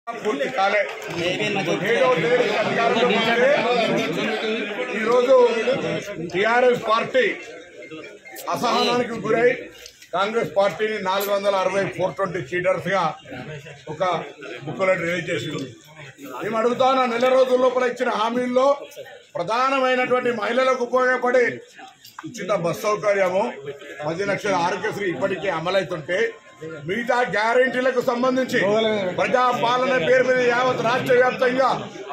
పూర్తి కాలే ఏడో తేదీ అధికారంలోకి వస్తే ఈరోజు టిఆర్ఎస్ పార్టీ అసహనానికి గురై కాంగ్రెస్ పార్టీని నాలుగు వందల అరవై ఫోర్ ట్వంటీ సీటర్స్ గా ఒక బుక్లెట్ రిలీజ్ చేసింది మేము అడుగుతాను నెల రోజుల లోపల ఇచ్చిన హామీల్లో ప్రధానమైనటువంటి మహిళలకు ఉపయోగపడే ఉచిత బస్ సౌకర్యము పది లక్షల ఆరోగ్యశ్రీ ఇప్పటికే అమలవుతుంటే మిగతా గ్యారెంటీలకు సంబంధించి ప్రజా పాలన పేరు మీద యావత్ రాష్ట్ర వ్యాప్తంగా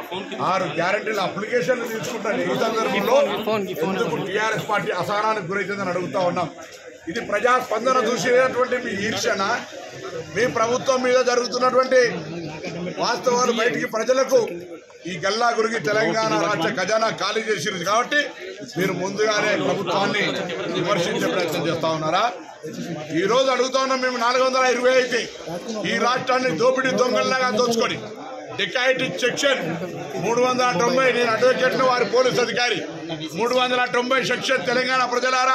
ఆరు గ్యారెంటీల అప్లికేషన్లు తీసుకుంటాను ఈ సందర్భంలో ఎందుకు టీఆర్ఎస్ పార్టీ అసహనానికి గురైతుందని అడుగుతా ఉన్నాం ఇది ప్రజా స్పందన చూసేటటువంటి మీ ఈర్షన మీ ప్రభుత్వం మీద జరుగుతున్నటువంటి వాస్తవాలు బయటికి ప్రజలకు ఈ గల్లా గురికి తెలంగాణ రాష్ట్ర ఖజానా ఖాళీ చేసింది కాబట్టి మీరు ముందుగానే ప్రభుత్వాన్ని విమర్శించే ప్రయత్నం చేస్తా ఉన్నారా ఈ రోజు అడుగుతా ఉన్నాం మేము నాలుగు వందల ఇరవై అయితే ఈ రాష్ట్రాన్ని దోపిడీ దొంగల్లాగా దోచుకొని డికాయిటీ సెక్షన్ మూడు వందల తొంభై నేను అడ్వకేట్ వారి పోలీస్ అధికారి మూడు వందల తొంభై సెక్షన్ తెలంగాణ ప్రజలారా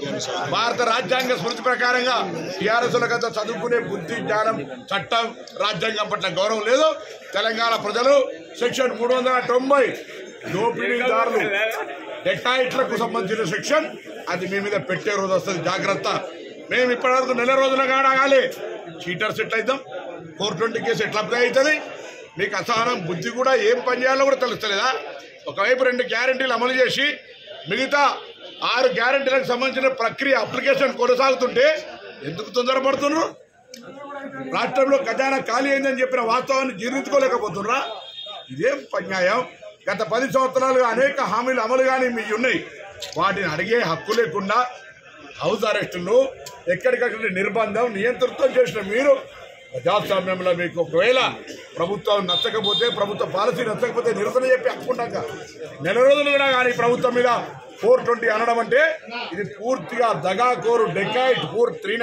భారత రాజ్యాంగ స్మృతి ప్రకారంగా టీఆర్ఎస్ గత చదువుకునే బుద్ధి జ్ఞానం చట్టం రాజ్యాంగం పట్ల గౌరవం లేదు తెలంగాణ ప్రజలు సెక్షన్ మూడు వందల తొంభై దోపిడీదారులు డెకాయిట్లకు సంబంధించిన సెక్షన్ అది మీ మీద పెట్టే రోజు వస్తుంది జాగ్రత్త మేము ఇప్పటివరకు నెల రోజుల కాడాగాలి చీటర్స్ ఎట్లా అవుతాం ఫోర్ ట్వంటీ కేసు ఎట్లా అప్లై అవుతుంది మీకు అసహనం బుద్ధి కూడా ఏం పని చేయాలో కూడా తెలుస్తలేదా ఒకవైపు రెండు గ్యారెంటీలు అమలు చేసి మిగతా ఆరు గ్యారెంటీలకు సంబంధించిన ప్రక్రియ అప్లికేషన్ కొనసాగుతుంటే ఎందుకు తొందరపడుతున్నారు రాష్ట్రంలో ఖజానా ఖాళీ అయిందని చెప్పిన వాస్తవాన్ని జీర్ణించుకోలేకపోతున్నారా ఇదేం పన్యాయం గత పది సంవత్సరాలుగా అనేక హామీలు అమలు కానీ మీ ఉన్నాయి వాటిని అడిగే హక్కు లేకుండా హౌస్ అరెస్టులు ఎక్కడికక్కడ నిర్బంధం నియంతృత్వం చేసిన మీరు ప్రజాస్వామ్యంలో మీకు ఒకవేళ ప్రభుత్వం నచ్చకపోతే ప్రభుత్వ పాలసీ నచ్చకపోతే నిరసన చెప్పి హక్కుంటాక నెల రోజులు కూడా కానీ ప్రభుత్వం మీద ఫోర్ ట్వంటీ అనడం అంటే ఇది పూర్తిగా దగాకోరు డెకాయిట్ ఫోర్ త్రీ